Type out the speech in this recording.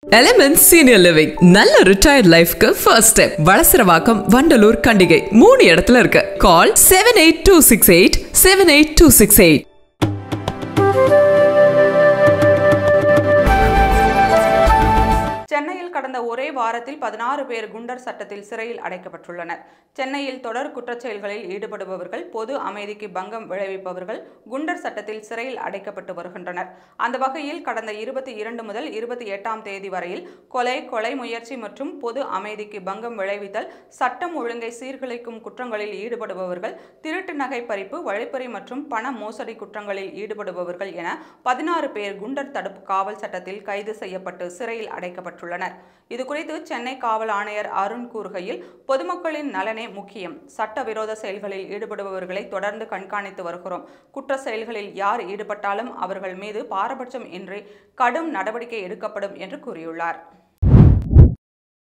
element senior living நல்ல retired லைஃப்க்கு first step Valasaravakkam Vandalur Kandigai மூணு இடத்துல இருக்கு call seven eight two six eight seven eight two six eight சென்னையில் கடந்த ஒரே வாரத்தில் பதினாறு பேர் குண்டர் சட்டத்தில் சிறையில் அடைக்கப்பட்டுள்ளனர் சென்னையில் தொடர் குற்றச்செயல்களில் ஈடுபடுபவர்கள் பொது அமைதிக்கு பங்கம் விளைவிப்பவர்கள் குண்டர் சட்டத்தில் சிறையில் அடைக்கப்பட்டு வருகின்றனர் அந்த வகையில் கடந்த இருபத்தி இரண்டு முதல் இருபத்தி எட்டாம் தேதி வரையில் கொலை கொலை முயற்சி மற்றும் பொது அமைதிக்கு பங்கம் விளைவித்தல் சட்டம் ஒழுங்கை சீர்குலைக்கும் குற்றங்களில் ஈடுபடுபவர்கள் திருட்டு நகை பறிப்பு வழிப்பறி மற்றும் பண மோசடி குற்றங்களில் ஈடுபடுபவர்கள் என பதினாறு பேர் குண்டர் தடுப்பு காவல் சட்டத்தில் கைது செய்யப்பட்டு சிறையில் அடைக்கப்பட்டுள்ளனர் இதுகுறித்து சென்னை காவல் ஆணையர் அருண் கூறுகையில் பொதுமக்களின் நலனே முக்கியம் சட்டவிரோத செயல்களில் ஈடுபடுபவர்களை தொடர்ந்து கண்காணித்து வருகிறோம் குற்ற செயல்களில் யார் ஈடுபட்டாலும் அவர்கள் மீது பாரபட்சம் இன்றி கடும் நடவடிக்கை எடுக்கப்படும் என்று கூறியுள்ளார்